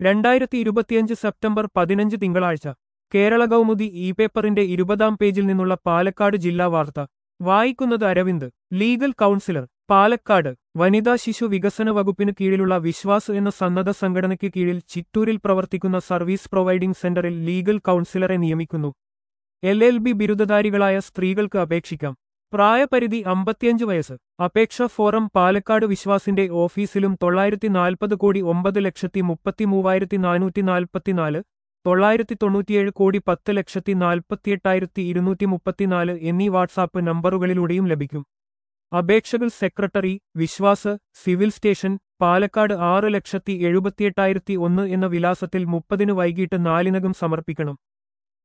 രണ്ടായിരത്തി ഇരുപത്തിയഞ്ച് സെപ്റ്റംബർ പതിനഞ്ച് തിങ്കളാഴ്ച കേരള കൗമുദി ഇ പേപ്പറിന്റെ ഇരുപതാം പേജിൽ നിന്നുള്ള പാലക്കാട് ജില്ലാ വാർത്ത വായിക്കുന്നത് അരവിന്ദ് ലീഗൽ കൗൺസിലർ പാലക്കാട് വനിതാ ശിശു വികസന വകുപ്പിന് കീഴിലുള്ള വിശ്വാസ് എന്ന സന്നദ്ധ സംഘടനയ്ക്ക് കീഴിൽ ചിറ്റൂരിൽ പ്രവർത്തിക്കുന്ന സർവീസ് പ്രൊവൈഡിംഗ് സെന്ററിൽ ലീഗൽ കൗൺസിലറെ നിയമിക്കുന്നു എൽ എൽ ബി ബിരുദധാരികളായ സ്ത്രീകൾക്ക് അപേക്ഷിക്കാം പ്രായപരിധി അമ്പത്തിയഞ്ച് വയസ്സ് അപേക്ഷ ഫോറം പാലക്കാട് വിശ്വാസിന്റെ ഓഫീസിലും തൊള്ളായിരത്തി നാൽപ്പത് കോടി ഒമ്പത് ലക്ഷത്തി മുപ്പത്തി മൂവായിരത്തി നാനൂറ്റി നാൽപ്പത്തിനാല് തൊള്ളായിരത്തി തൊണ്ണൂറ്റിയേഴ് കോടി പത്ത് ലക്ഷത്തി നാൽപ്പത്തിയെട്ടായിരത്തി ഇരുന്നൂറ്റി മുപ്പത്തിനാല് എന്നീ വാട്സാപ്പ് നമ്പറുകളിലൂടെയും ലഭിക്കും അപേക്ഷകൾ secretary Vishwas civil station Palakkad ആറ് ലക്ഷത്തി എഴുപത്തിയെട്ടായിരത്തി ഒന്ന് എന്ന വിലാസത്തിൽ മുപ്പതിന് വൈകിട്ട് നാലിനകം സമർപ്പിക്കണം